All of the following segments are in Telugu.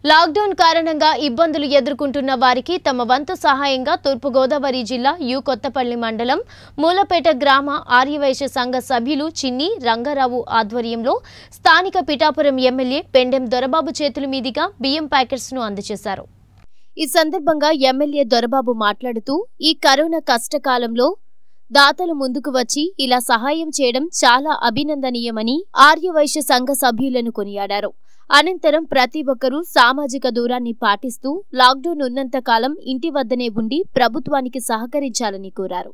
లాక్డౌన్ కారణంగా ఇబ్బందులు ఎదుర్కొంటున్న వారికి తమ వంతు సహాయంగా తూర్పుగోదావరి జిల్లా యు కొత్తపల్లి మండలం మూలపేట గ్రామ ఆర్యవైశ్య సంఘ సభ్యులు చిన్ని రంగారావు ఆధ్వర్యంలో స్థానిక పిఠాపురం ఎమ్మెల్యే పెండెం దొరబాబు చేతుల మీదుగా బియ్యం ప్యాకెట్స్ ను అందజేశారు ఈ సందర్భంగా ఎమ్మెల్యే దొరబాబు మాట్లాడుతూ ఈ కరోనా కష్టకాలంలో దాతలు ముందుకు వచ్చి ఇలా సహాయం చేయడం చాలా అభినందనీయమని ఆర్యవైశ్య సంఘ సభ్యులను కొనియాడారు అనంతరం ప్రతి ఒక్కరూ సామాజిక దూరాన్ని పాటిస్తూ లాక్డౌన్ ఉన్నంత కాలం ఇంటి వద్దనే ఉండి ప్రభుత్వానికి సహకరించాలని కోరారు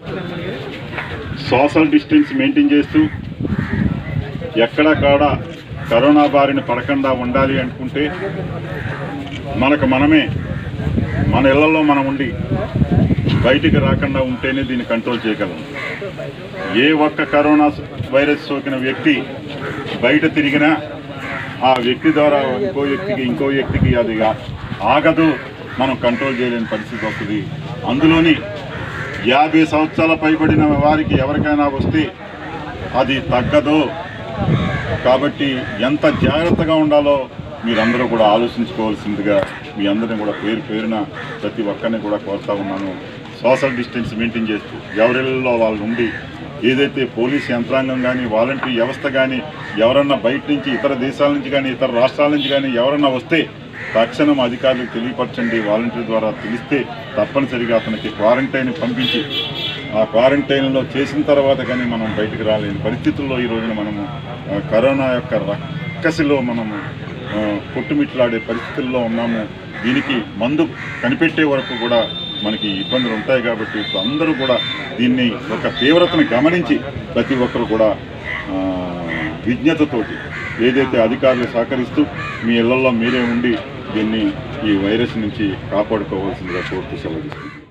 సోషల్ డిస్టెన్స్ మెయింటైన్ చేస్తూ ఎక్కడ కాడ కరోనా బారిన పడకుండా ఉండాలి అనుకుంటే మనకు మనమే మన ఇళ్లలో మనం ఉండి బయటికి రాకుండా ఉంటేనే దీన్ని కంట్రోల్ చేయగలం ఏ ఒక్క కరోనా వైరస్ సోకిన వ్యక్తి బయట తిరిగినా ఆ వ్యక్తి ద్వారా ఇంకో వ్యక్తికి ఇంకో వ్యక్తికి అది ఆగదు మనం కంట్రోల్ చేయలేని పరిస్థితి వస్తుంది అందులోని యాభై సంవత్సరాల పైబడిన వారికి ఎవరికైనా వస్తే అది తగ్గదు కాబట్టి ఎంత జాగ్రత్తగా ఉండాలో మీరందరూ కూడా ఆలోచించుకోవాల్సిందిగా మీ అందరిని కూడా పేరు పేరున ప్రతి ఒక్కరిని కూడా కోరుతా ఉన్నాను సోషల్ డిస్టెన్స్ మెయింటైన్ చేస్తూ ఎవరిలో వాళ్ళు ఉండి ఏదైతే పోలీస్ యంత్రాంగం కానీ వాలంటరీ వ్యవస్థ కానీ ఎవరన్నా బయట నుంచి ఇతర దేశాల నుంచి కానీ ఇతర రాష్ట్రాల నుంచి కానీ ఎవరన్నా వస్తే తక్షణం అధికారులకు తెలియపరచండి వాలంటీర్ ద్వారా తెలిస్తే తప్పనిసరిగా అతనికి క్వారంటైన్ పంపించి ఆ క్వారంటైన్లో చేసిన తర్వాత కానీ మనం బయటకు రాలేని పరిస్థితుల్లో ఈ రోజున మనము ఆ, కరోనా యొక్క రక్కసిలో మనము ఆ, కొట్టుమిట్లాడే పరిస్థితుల్లో ఉన్నాము దీనికి మందు కనిపెట్టే వరకు కూడా మనకి ఇబ్బందులు ఉంటాయి కాబట్టి ఇప్పుడు అందరూ కూడా దీన్ని ఒక తీవ్రతను గమనించి ప్రతి ఒక్కరు కూడా ఆ, విజ్ఞతతోటి ఏదైతే అధికారులు సహకరిస్తూ మీ ఇళ్లలో మీరే ఉండి దీన్ని ఈ వైరస్ నుంచి కాపాడుకోవాల్సిందిగా కోరుతూ సెలవు తీసుకుంటున్నాను.